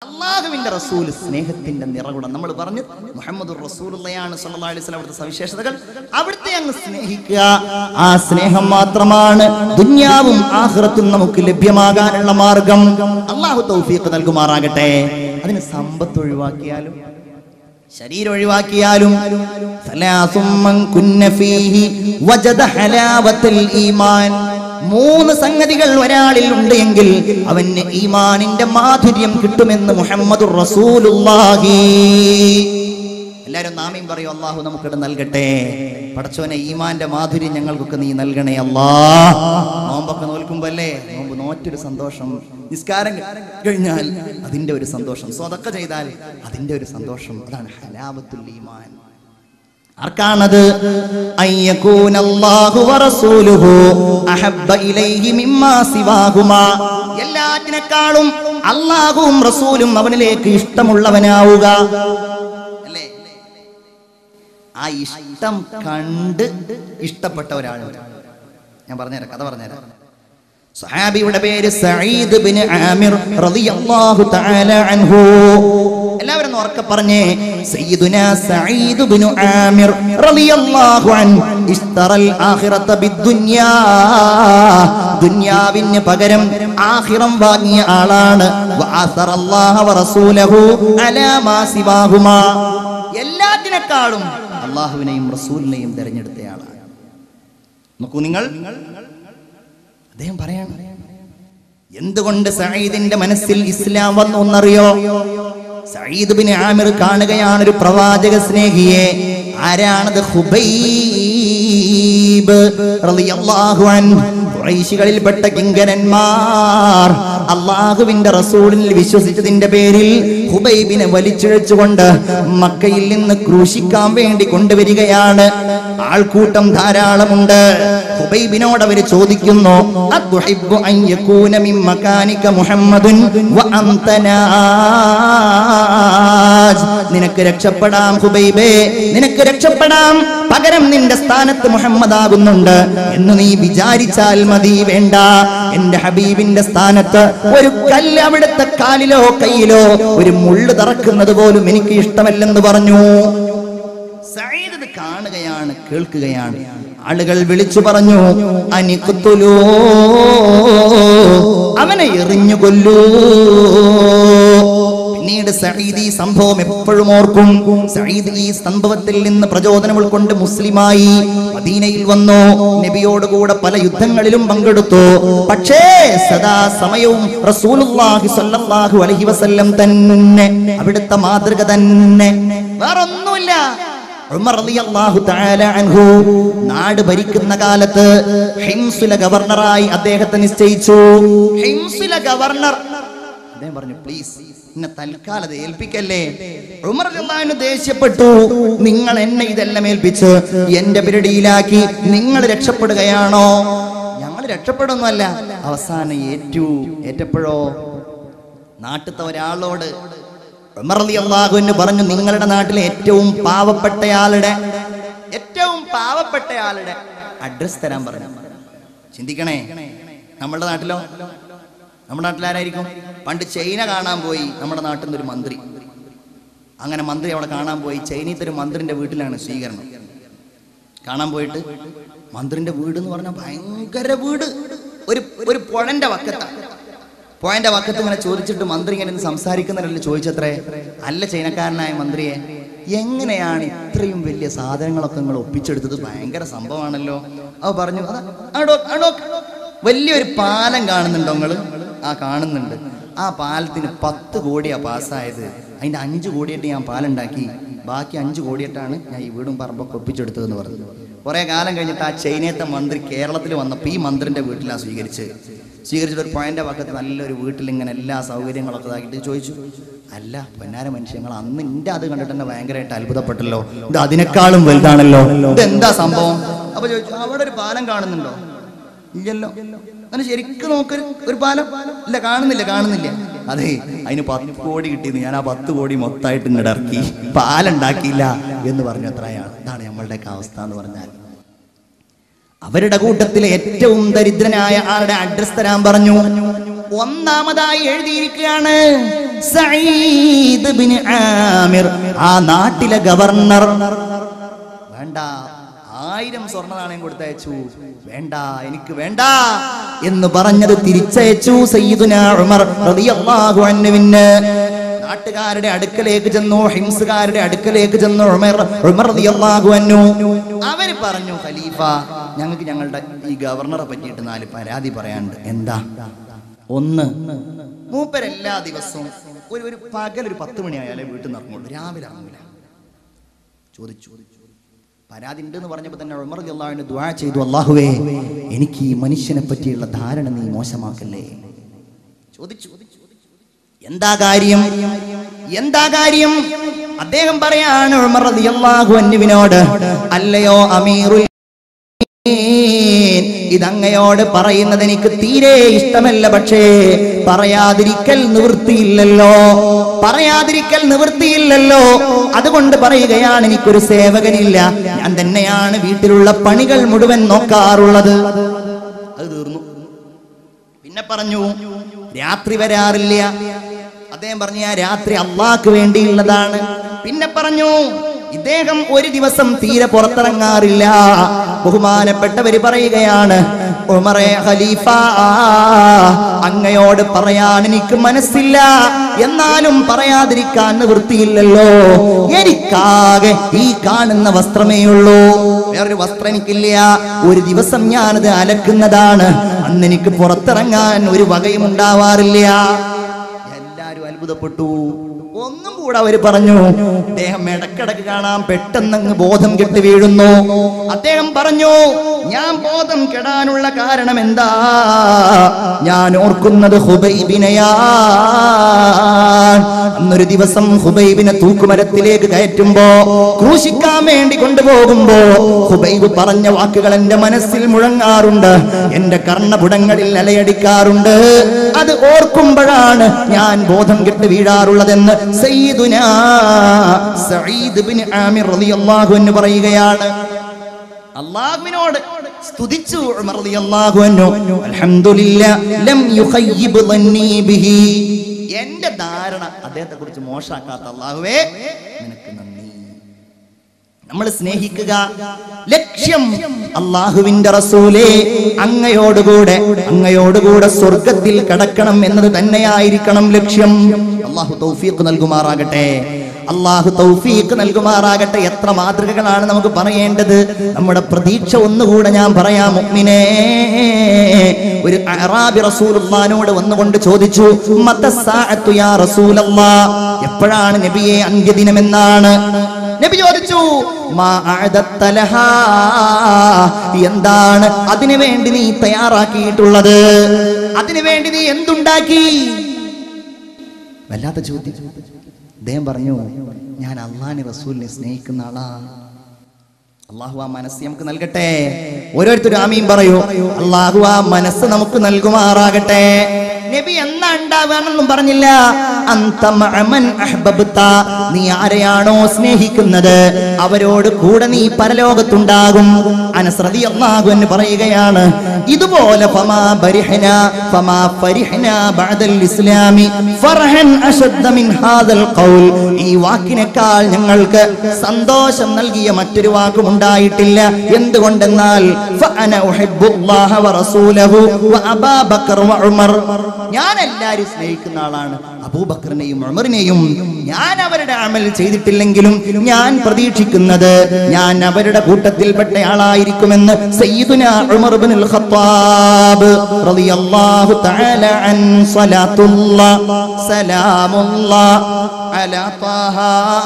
അള്ളാഹുവിന്റെ റസൂൽ സ്നേഹത്തിന്റെ നിറകുടം നമ്മൾ പറഞ്ഞു മുഹമ്മദ് റസൂലുള്ളയാണ് സല്ലല്ലാഹു അലൈഹി വസല്ലം അവിടുത്തെ സവിശേഷതകൾ അവിടുത്തെ അങ്ങ് സ്നേഹിക്കുക ആ സ്നേഹം മാത്രമാണ് ദുന്യാവും ആഖിറത്തും നമുക്ക് ലഭ്യമാകാനുള്ള മാർഗം അള്ളാഹു തൗഫീഖ് നൽകുമാറാകട്ടെ അതിന് സമ്പത്ത് ഒഴിവാക്കിയാലും ശരീരം ഒഴിവാക്കിയാലും സലാസും മൻ കുന്ന ഫീഹി വജദ ഹലാവത്തുൽ ഈമാൻ മൂന്ന് സംഗതികൾ ഒരാളിൽ ഉണ്ട് എങ്കിൽ അവന് ഈമാനിന്റെ മാധുര്യം കിട്ടുമെന്ന് മുഹമ്മദ് റസൂലുള്ളാഹി എല്ലാരും നാമയും പറയും അള്ളാഹു നമുക്കിടെ നൽകട്ടെ പടച്ചോനെ ഈമാന്റെ മാധുര്യം ഞങ്ങൾക്കൊക്കെ നീ നൽകണേ അല്ലാ നോമ്പൊക്കെ നോൽക്കുമ്പോ അല്ലേ നോമ്പ് നോറ്റൊരു സന്തോഷം നിസ്കാരം കഴിഞ്ഞാൽ അതിന്റെ ഒരു സന്തോഷം സ്വതക്ക ചെയ്താൽ അതിന്റെ ഒരു സന്തോഷം അതാണ് ഹലാവത്തുൽ ഈമാൻ ആർക്കാണത് അയ്യകൂന അല്ലാഹു വറസൂലുഹു അഹബ്ബ ഇലൈഹി മിമ്മാ സിവാഹുമാ എല്ലാറ്റിനേക്കാളും അല്ലാഹുവും റസൂലും അവനിലേക്ക് ഇഷ്ടമുള്ളവനാവുക അല്ലേ ആ ഇഷ്ടം കണ്ട് ഇഷ്ടപ്പെട്ട ഒരാളുണ്ട് ഞാൻ പറഞ്ഞുതരാം കഥ പറഞ്ഞുതരാം സഹാബിയുടെ പേര് സഈദ് ബിൻ ആമിർ റളിയല്ലാഹു തആല അൻഹു എല്ലാവരും ഒന്ന് ഉറക്കെ പറഞ്ഞേ സയ്യിദുന സഈദ് ബിൻ ആമിർ റളിയല്ലാഹു അൻ ഇസ്തറൽ ആഖിറത ബിദ്ദുനിയാ ദുനിയാവിന് പകരം ആഖിറം വാങ്ങിയ ആളാണ് വഅസറല്ലാഹ വറസൂലഹു അലാ മാ സിവാഹുമാ എല്ലാത്തിനേക്കാളും അള്ളാഹുവിനെയും റസൂലിനെയും തിരഞ്ഞെടുത്തയാളാണ് നോക്കൂ നിങ്ങൾ അദ്ദേഹം പറയാണ് എന്തുകൊണ്ട് സഈദിന്റെ മനസ്സിൽ ഇസ്ലാം വന്നു എന്നറിയോ സഈദ് ബിൻ ആമിർ കാണുകയാണ് ഒരു പ്രവാചക സ്നേഹിയെ ആരാണത് ഹുബൈബ് റളിയല്ലാഹു അൻഹു ഖുറൈശികളിൽപ്പെട്ട കിങ്കരന്മാർ അള്ളാഹുവിന്റെ റസൂലിൽ വിശ്വസിച്ചതിന്റെ പേരിൽ ഹുബൈബിനെ വലിച്ചിഴച്ചുകൊണ്ട് മക്കയിൽ നിന്ന് ക്രൂശിക്കാൻ വേണ്ടി കൊണ്ടുവരികയാണ് ആൾക്കൂട്ടം ധാരാളമുണ്ട് ഹുബൈബിനോട് അവർ ചോദിക്കുന്നു "അതുഹിബ്ബു അൻ യകൂന മിൻ മകാനിക മുഹമ്മദുൻ വ അൻത നാജ്?" നിനക്ക് രക്ഷപ്പെടാം ഹുബൈബേ നിനക്ക് രക്ഷപ്പെടാം പകരം നിന്റെ സ്ഥാനത്ത് മുഹമ്മദ് ആകുന്നുണ്ട് എന്ന് നീ വിചാരിച്ചാൽ മതി വേണ്ട എന്റെ ഹബീബിന്റെ സ്ഥാനത്ത് ഒരു കല്ല് അവിടുത്തെ കാലിലോ കയ്യിലോ ഒരു മുള്ളു തറക്കുന്നത് പോലും എനിക്ക് ഇഷ്ടമല്ലെന്ന് പറഞ്ഞു സഈദ് ഇത് കാണുകയാണ് കേൾക്കുകയാണ് ആളുകൾ വിളിച്ചു പറഞ്ഞു അനിക്കുത്തുലോ അവനെ എറിഞ്ഞു കൊല്ലൂ പിന്നീട് സഈദ് ഈ സംഭവം എപ്പോഴും ഓർക്കും സഈദ് ഈ സംഭവത്തിൽ നിന്ന് പ്രചോദനം ഉൾക്കൊണ്ട് മുസ്ലിമായി മദീനയിൽ വന്നു നബിയോട് കൂടെ പല യുദ്ധങ്ങളിലും പങ്കെടുത്തു പക്ഷേ സദാ സമയവും റസൂലുള്ളാഹി സ്വല്ലല്ലാഹു അലൈഹി വസല്ലം തന്നെ അവിടുത്തെ മാതൃക തന്നെ വേറൊന്നുമില്ല ഉമർ റളിയല്ലാഹു തആല അൻഹു നാട് ഭരിക്കുന്ന കാലത്ത് ഹിംസുല ഗവർണറായി അദ്ദേഹത്തെ നിശ്ചയിച്ചു ഹിംസുല ഗവർണർ അദ്ദേഹം പറഞ്ഞു പ്ലീസ് എന്നെ തൽക്കാലം അത് ഏൽപ്പിക്കല്ലേ ഉമർ റളിയല്ലാഹു ദേഷ്യപ്പെട്ടു നിങ്ങൾ എന്നെ ഇതെല്ലാം ഏൽപ്പിച്ച് എന്റെ പിരടിയിലാക്കി നിങ്ങൾ രക്ഷപ്പെടുകയാണോ ഞങ്ങൾ രക്ഷപ്പെടുന്നല്ല അവസാനം ഏറ്റു ഏറ്റപ്പോഴോ നാട്ടിലത്തെ ഒരാളോട് ഉമർ റളിയല്ലാഹു അൻഹു പറഞ്ഞു നിങ്ങളുടെ നാട്ടിലെ ഏറ്റവും പാവപ്പെട്ടയാളുടെ ഏറ്റവും പാവപ്പെട്ടയാളുടെ അഡ്രസ് തരാൻ പറഞ്ഞു ചിന്തിക്കണേ നമ്മുടെ നാട്ടിലോ നമ്മുടെ നാട്ടിൽ ആരായിരിക്കും പണ്ട് ചൈന കാണാൻ പോയി നമ്മുടെ നാട്ടിൽ നിന്നൊരു മന്ത്രി അങ്ങനെ മന്ത്രി അവിടെ കാണാൻ പോയി ചൈനീത്തെ ഒരു മന്ത്രിന്റെ വീട്ടിലാണ് സ്വീകരണം കാണാൻ പോയിട്ട് മന്ത്രിന്റെ വീട് എന്ന് പറഞ്ഞാൽ ഭയങ്കര വീട് ഒരു ഒരു പുഴന്റെ വക്കത്താണ് പോയിന്റ് വക്കത്ത് ഇങ്ങനെ ചോദിച്ചിട്ട് മന്ത്രി ഇങ്ങനെ ഇരുന്ന് സംസാരിക്കുന്നവരല്ലേ ചോദിച്ചത്രേ അല്ല ചൈനക്കാരനായ മന്ത്രിയെ എങ്ങനെയാണ് ഇത്രയും വലിയ സാധനങ്ങളൊക്കെ നിങ്ങൾ ഒപ്പിച്ചെടുത്തത് ഭയങ്കര സംഭവമാണല്ലോ അവ പറഞ്ഞു "അതാ, ആടോ, ആടോ, വലിയൊരു പാലം കാണുന്നുണ്ടോ നിങ്ങള് ആ കാണുന്നുണ്ട് ആ പാലത്തിന് പത്ത് കോടിയാ പാസ്സായത് അതിന്റെ അഞ്ച് കോടിയായിട്ട് ഞാൻ പാലുണ്ടാക്കി ബാക്കി അഞ്ച് കോടിയായിട്ടാണ് ഞാൻ ഈ വീടും പറമ്പൊക്കെ ഒപ്പിച്ചെടുത്തതെന്ന് പറഞ്ഞു കുറെ കാലം കഴിഞ്ഞിട്ട് ആ ചൈനയത്തെ മന്ത്രി കേരളത്തിൽ വന്നപ്പോൾ ഈ മന്ത്രിന്റെ വീട്ടിലാണ് സ്വീകരിച്ച് സ്വീകരിച്ചിട്ട് ഒരു പോയിന്റ് പക്കത്ത് നല്ലൊരു വീട്ടിൽ ഇങ്ങനെ എല്ലാ സൗകര്യങ്ങളൊക്കെ ഇതാക്കിയിട്ട് ചോദിച്ചു അല്ല പൊന്നാര മനുഷ്യങ്ങൾ അന്ന് എൻ്റെ അത് കണ്ടിട്ട് തന്നെ ഭയങ്കരമായിട്ട് അത്ഭുതപ്പെട്ടല്ലോ ഇത് അതിനേക്കാളും വലുതാണല്ലോ ഇത് എന്താ സംഭവം അപ്പൊ ചോദിച്ചു അവിടെ ഒരു പാലം കാണുന്നുണ്ടോ ഇല്ലല്ലോ അങ്ങനെ ശരിക്കും നോക്ക് ഒരു പാലം ഇല്ല കാണുന്നില്ല കാണുന്നില്ല അതെ അതിന് പത്ത് കോടി കിട്ടിയത് ഞാൻ ആ പത്ത് കോടി മൊത്തമായിട്ട് ഇങ്ങോട്ട് ഇറക്കി പാലുണ്ടാക്കിയില്ല എന്ന് പറഞ്ഞു എത്രയാണ് ഇതാണ് നമ്മളുടെയൊക്കെ അവസ്ഥ എന്ന് പറഞ്ഞാൽ അവരുടെ കൂട്ടത്തിലെ ഏറ്റവും ദരിദ്രനായ ആളുടെ അഡ്രസ് തരാൻ പറഞ്ഞു ഒന്നാമതായി എഴുതിയിരിക്കുകയാണ് സഈദ് ബിൻ ആമിർ ആ നാട്ടിലെ ഗവർണർ വേണ്ട ആയിരം സ്വർണ്ണ നാണയം കൊടുത്തയച്ചു വേണ്ട എനിക്ക് വേണ്ട എന്ന് പറഞ്ഞത് തിരിച്ചയച്ചു സയ്യിദുന ഉമർ റളിയല്ലാഹു അൻഹുവിന് നാട്ടുകാരുടെ അടുക്കലേക്ക് ചെന്നു ഹിംസുകാരുടെ അടുക്കലേക്ക് ചെന്നു ഉമർ ഉമർ റളിയല്ലാഹു അൻഹു അവര് പറഞ്ഞു ഖലീഫ ഞങ്ങൾക്ക് ഞങ്ങളുടെ ഈ ഗവർണറെ പറ്റിയിട്ട് നാല് പരാതി പറയാനുണ്ട് എന്താ ഒന്ന് മൂപ്പരെല്ലാ ദിവസവും ഒരു ഒരു പകൽ ഒരു പത്ത് മണിയായാലേ വീട്ടിൽ നിന്ന് ഇറങ്ങുള്ളൂ രാവിലെ ഇറങ്ങൂല ചോദിച്ചു പരാതി ഉണ്ടെന്ന് പറഞ്ഞപ്പോൾ തന്നെ ഉമർ അള്ളാഹുവിന് ദുആ ചെയ്തു അള്ളാഹുവേ എനിക്ക് ഈ മനുഷ്യനെ പറ്റിയുള്ള ധാരണ നീ മോശമാക്കല്ലേ ചോദിച്ചു എന്താ കാര്യം എന്താ കാര്യം അദ്ദേഹം പറയാണ് ഉമർ റളിയല്ലാഹു അൻഹുവിനോട് അല്ലയോ അമീറുൽ ഇതങ്ങയോട് പറയുന്നത് എനിക്ക് തീരെ ഇഷ്ടമല്ല പക്ഷേ പറയാതിരിക്കൽ നിവൃത്തിയില്ലല്ലോ പറയാതിരിക്കൽ നിവൃത്തിയില്ലല്ലോ അതുകൊണ്ട് പറയുകയാണ് എനിക്കൊരു സേവകനില്ല ഞാൻ തന്നെയാണ് വീട്ടിലുള്ള പണികൾ മുഴുവൻ നോക്കാറുള്ളത് അത് തീർന്നു പിന്നെ പറഞ്ഞു രാത്രി വരാറില്ല അദ്ദേഹം പറഞ്ഞു ഞാൻ രാത്രി അള്ളാഹ്ക്ക് വേണ്ടിയുള്ളതാണ് പിന്നെ പറഞ്ഞു ഇദ്ദേഹം ഒരു ദിവസം തീരെ പുറത്തിറങ്ങാറില്ല ബഹുമാനപ്പെട്ടവര് പറയുകയാണ് ഉമറെ ഖലീഫ അങ്ങയോട് പറയാൻ എനിക്ക് മനസ്സില്ല എന്നാലും പറയാതിരിക്കാൻ നിവൃത്തിയില്ലല്ലോ എനിക്കാകെ ഈ കാണുന്ന വസ്ത്രമേ ഉള്ളൂ വേറൊരു വസ്ത്രം എനിക്കില്ല ഒരു ദിവസം ഞാനത് അലക്കുന്നതാണ് അന്ന് എനിക്ക് പുറത്തിറങ്ങാൻ ഒരു വകയും ഉണ്ടാവാറില്ല എല്ലാരും അത്ഭുതപ്പെട്ടു ഒന്നും കൂടെ അവര് പറഞ്ഞു അദ്ദേഹം ഇടക്കിടക്ക് കാണാം പെട്ടെന്നങ്ങ് ബോധം കെട്ട് വീഴുന്നു അദ്ദേഹം പറഞ്ഞു ഞാൻ ബോധം കെടാനുള്ള കാരണം എന്താ ഞാൻ ഓർക്കുന്നത് ഹുബൈബിനെയാ അന്നൊരു ദിവസം ഹുബൈബിനെ തൂക്കുമരത്തിലേക്ക് കയറ്റുമ്പോ ക്രൂശിക്കാൻ വേണ്ടി കൊണ്ടുപോകുമ്പോ ഹുബൈബ് പറഞ്ഞ വാക്കുകൾ എന്റെ മനസ്സിൽ മുഴങ്ങാറുണ്ട് എന്റെ കർണപുടങ്ങളിൽ അലയടിക്കാറുണ്ട് അത് ഓർക്കുമ്പോഴാണ് ഞാൻ ബോധം കെട്ട് വീഴാറുള്ളതെന്ന് സയ്യിദുന സഈദ് ബിൻ ആമിർ റളിയല്ലാഹു അൻഹു പറയുകയാണ് അള്ളാഹുവിനോട് സ്തുതിച്ചു ഉമർ റളിയല്ലാഹു അൻഹു അൽഹംദുലില്ലാ ലം യുഖയ്യിബ് ളന്നി ബിഹി എന്റെ ധാരണ അദ്ദേഹത്തെ കുറിച്ച് മോശാക്കാത്ത അള്ളാഹുവേ നിനക്ക് നന്ദി നമ്മൾ സ്നേഹിക്കുക ലക്ഷ്യം അള്ളാഹുവിന്റെ റസൂലേ അങ്ങയോടുകൂടെ അങ്ങയോടുകൂടെ സ്വർഗത്തിൽ കടക്കണം എന്നത് തന്നെയായിരിക്കണം ലക്ഷ്യം അള്ളാഹു തൗഫീഖ് നൽകുമാറാകട്ടെ അള്ളാഹു തൗഫീഖ് നൽകുമാറാകട്ടെ എത്ര മാതൃകകളാണ് നമുക്ക് പറയേണ്ടത് നമ്മുടെ പ്രതീക്ഷ ഒന്നുകൂടെ ഞാൻ പറയാം മുഅ്മിനേ ഒരു അറാബി റസൂലുള്ളാനോട് വന്നുകൊണ്ട് ചോദിച്ചു മത്തസ്സാഅത്തു യാ റസൂലല്ലാ എപ്പോഴാണ് നബിയെ അന്ത്യദിനമെന്നാണ് നബി ചോദിച്ചു മാ അഅദത്ത ലഹാ. എന്താണ് അതിനു വേണ്ടി നീ തയ്യാറാക്കിയിട്ടുള്ളത് അതിനു വേണ്ടി നീ എന്തുണ്ടാക്കി വല്ലാത്ത ചോദ്യം അദ്ദേഹം പറഞ്ഞു ഞാൻ അള്ളാഹിനെ റസൂലിനെ സ്നേഹിക്കുന്ന ആളാണ് അള്ളാഹു ആ മനസ്സ് നമുക്ക് നൽകട്ടെ ഓരോരുത്തരും ആമീൻ പറയൂ അള്ളാഹു ആ മനസ്സ് നമുക്ക് നൽകുമാറാകട്ടെ നബി എന്നാ ഉണ്ടാവാണെന്നും പറഞ്ഞില്ല അന്ത മഅമൻ അഹ്ബബ്ത. നീ ആരെയാണോ സ്നേഹിക്കുന്നത് അവരോട് കൂടെ നീ പരലോകത്തുണ്ടാകും അനസ്രതി അള്ളാഹു എന്ന് പറയുകയാണ് ഇതുപോലെ ഫമാ ബരിഹന ഫമാ ഫരിഹന ബഅദൽ ഇസ്ലാമി ഫർഹൻ അശദ്ദ മിൻ ഹാദൽ ഖൗൽ ഈ വാക്കിനേക്കാൾ ഞങ്ങൾക്ക് സന്തോഷം നൽകിയ മറ്റൊരു വാക്കും ഉണ്ടായിട്ടില്ല എന്തുകൊണ്ടെന്നാൽ ഫഅന ഉഹിബ്ബുല്ലാഹ വറസൂലഹു വഅബാ ബക്കർ വഉമർ ഞാൻ എല്ലാവരും സ്നേഹിക്കുന്ന ആളാണ് അബൂബക്കറിനെയും ഉമറിനെയും ഞാൻ അവരുടെ അമൽ ചെയ്തിട്ടില്ലെങ്കിലും ഞാൻ പ്രതീക്ഷിക്കുന്നത് ഞാൻ അവരുടെ കൂട്ടത്തിൽപ്പെട്ട ആളായിരിക്കുമെന്ന് സയ്യിദുന ഉമർ ഇബ്നുൽ ഖത്താബ് റളിയല്ലാഹു തആല അൻ സ്വലാത്തുല്ലാ സലാമുല്ലാ അലാ ത്വാഹ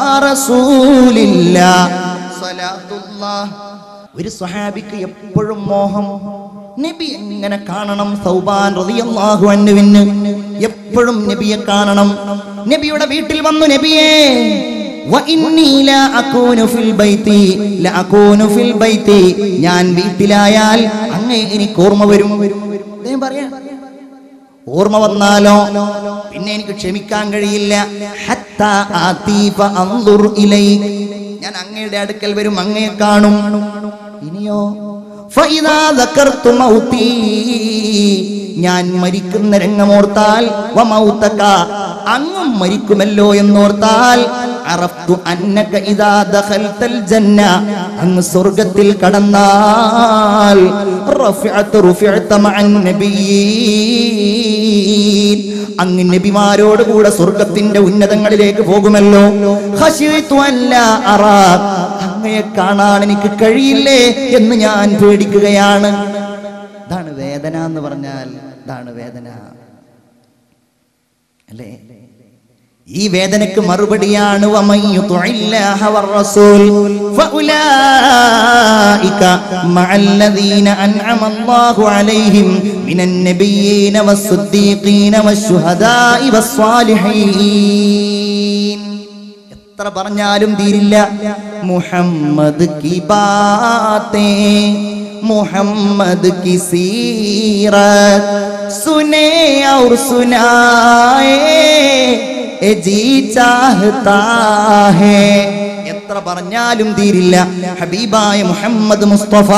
റസൂലില്ലാ സ്വലാത്തുല്ലാ ഒരു സ്വഹാബിക്ക് എപ്പോഴും മോഹം നബി എങ്ങനെ കാണണം സൗബാൻ റളിയല്ലാഹു അൻഹുവിന് എപ്പോഴും നബിയെ കാണണം നബിയുടെ വീട്ടിൽ വന്നു നബിയെ വഇന്നീ ലാ അകൂനു ഫിൽ ബൈത്തി ലാ അകൂനു ഫിൽ ബൈത്തി ഞാൻ വീട്ടിലായാൽ അങ്ങേ എനിക്ക് ഓർമ്മ വരും അദ്ദേഹം പറയാ ഓർമ്മ വന്നാലോ പിന്നെ എനിക്ക് ക്ഷമിക്കാൻ കഴിയില്ല ഹത്താ ആതി ഫഅൻദുർ ഇലൈ ഞാൻ അങ്ങയുടെ അടുക്കൽ വരും അങ്ങയെ കാണും ഇനിയോ ഫഇദാ ദക്കർതു മൗതീ ഞാൻ മരിക്കുന്ന രംഗമോർത്താൽ വമൗതക അങ്ങും മരിക്കുമല്ലോ എന്നോർത്താൽ അറഫ്തു അന്നക ഇദാ ദഖൽതൽ ജന്ന അങ്ങ് സ്വർഗ്ഗത്തിൽ കടന്നാൽ റഫഅതു റുഫഅത മഅൻ നബിയീൻ അങ്ങ് നബിമാരോട് കൂടെ സ്വർഗത്തിന്റെ ഉന്നതങ്ങളിലേക്ക് പോകുമല്ലോ ഖശിഅതു അല്ലാ അറാ അങ്ങയെ കാണാൻ എനിക്ക് കഴിയില്ലേ എന്ന് ഞാൻ പേടിക്കുകയാണ് ഇതാണ് വേദന എന്ന് പറഞ്ഞാൽ ഇതാണ് വേദന അല്ലേ ഈ വേദനക്ക് മറുപടിയാണ് വമൻ യുത്ഇല്ലാഹ വറസൂൽ ഫഉലൈക മഅല്ലദീന അൻഅമ അല്ലാഹു അലൈഹിം മിനൻ നബിയ്യീന വസ്സുദ്ദീഖീന വശുഹദാഇ വസ്സാലിഹീൻ എത്ര പറഞ്ഞാലും തീരില്ല മുഹമ്മദ് കി ബാത്തേ മുഹമ്മദ് കി സീറത്ത് സുനേ ഔർ സുനായേ എ ജി ചാഹതാ ഹേ എത്ര പറഞ്ഞാലും തീരില്ല ഹബീബായ മുഹമ്മദ് മുസ്തഫ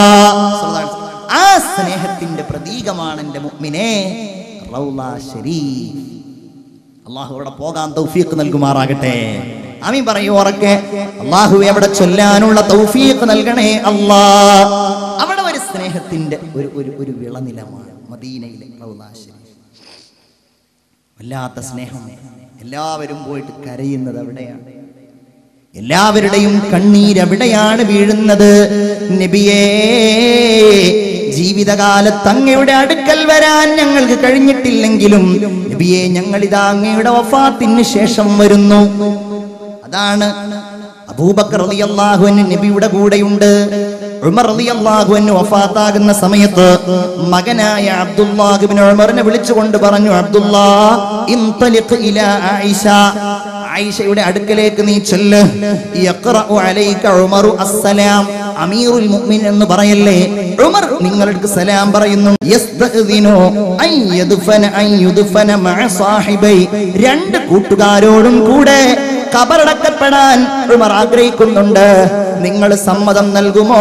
ആ സ്നേഹത്തിന്റെ പ്രതീകമാണ് എൻ്റെ മുഅ്മിനെ റൗള ശരീഫ് അള്ളാഹു അവിടെ പോകാൻ തൗഫീഖ് നൽകുമാറാകട്ടെ ആമീൻ പറയൂ ഉറക്കെ അള്ളാഹു എവിടെ ചൊല്ലാനുള്ള തൗഫീഖ് നൽകണേ അല്ലാ അവിടെ ഒരു സ്നേഹത്തിന്റെ ഒരു ഒരു ഒരു വിളനിലമാണ് മദീനയിലെ റൗളാ ശരീഫ് വല്ലാത്ത സ്നേഹം എല്ലാവരും പോയിട്ട് കരയുന്നത് അവിടെയാണ് എല്ലാവരുടെയും കണ്ണീരവിടെയാണ് വീഴുന്നത് നബിയേ ജീവിതകാലത്ത് അങ്ങയുടെ അടുക്കൽ വരാൻ ഞങ്ങൾക്ക് കഴിഞ്ഞിട്ടില്ലെങ്കിലും നബിയെ ഞങ്ങൾ ഇതാ അങ്ങയുടെ വഫാത്തിന് ശേഷം വരുന്നു അതാണ് അബൂബക്കർ റളിയല്ലാഹു അൻഹു നബിയുടെ കൂടെയുണ്ട് ഉമർ റളിയല്ലാഹു അൻഹു വഫാത്താകുന്ന സമയത്ത് മകനായ അബ്ദുല്ലാഹ് ഇബ്നു ഉമറിനെ വിളിച്ചുകൊണ്ട് പറഞ്ഞു അബ്ദുല്ലാ ഇൻതലിഖ് ഇലാ ആയിഷ ആയിഷയുടെ അടുക്കലേക്ക് നീ ചെല്ല് യഖ്റഉ അലൈക ഉമറു അസ്സലാം അമീറുൽ മുഅ്മിൻ എന്ന് പറയല്ലേ ഉമർ നിങ്ങൾക്ക് സലാം പറയുന്നു യസ്തഅ്ദിനു അൻ യദ്ഫന അൻ യുദ്ഫന മഅ സാഹിബൈ രണ്ട് കൂട്ടുകാരോടും കൂടെ കബറടക്കപ്പെടാൻ ഉമർ ആഗ്രഹിക്കുന്നുണ്ട് നിങ്ങൾ സമ്മതം നൽകുമോ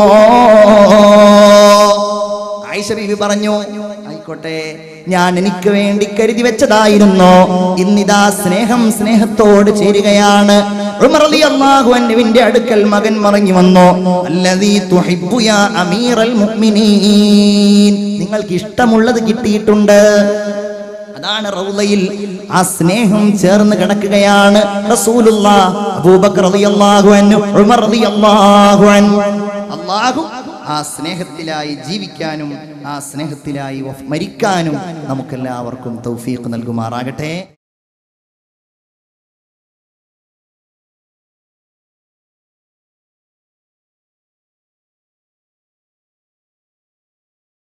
ആയിഷ ബീവി പറഞ്ഞു ആയിക്കോട്ടെ ഞാൻ എനിക്ക് വേണ്ടി കരുതി വെച്ചതായിരുന്നു ഇന്നിതാ സ്നേഹം സ്നേഹത്തോട് ചേരുകയാണ് ഉമർ റളിയല്ലാഹു അൻഹുവിന്റെ അടുക്കൽ മകൻ മറങ്ങി വന്നു അല്ലദീ തുഹിബ്ബു യാ അമീറൽ മുഅ്മിനീൻ നിങ്ങൾക്ക് ഇഷ്ടമുള്ളത് കിട്ടിയിട്ടുണ്ട് അതാണ് റൗളയിൽ ആ സ്നേഹം ചേർന്ന് കിടക്കുകയാണ് റസൂലുള്ള അബൂബക്കർ റളിയല്ലാഹു അൻഹു ഉമർ റളിയല്ലാഹു അൻഹു അല്ലാഹു ആ സ്നേഹത്തിലായി ജീവിക്കാനും ആ സ്നേഹത്തിലായി വഫ് മരിക്കാനും നമുക്കെല്ലാവർക്കും തൗഫീഖ് നൽകുമാറാകട്ടെ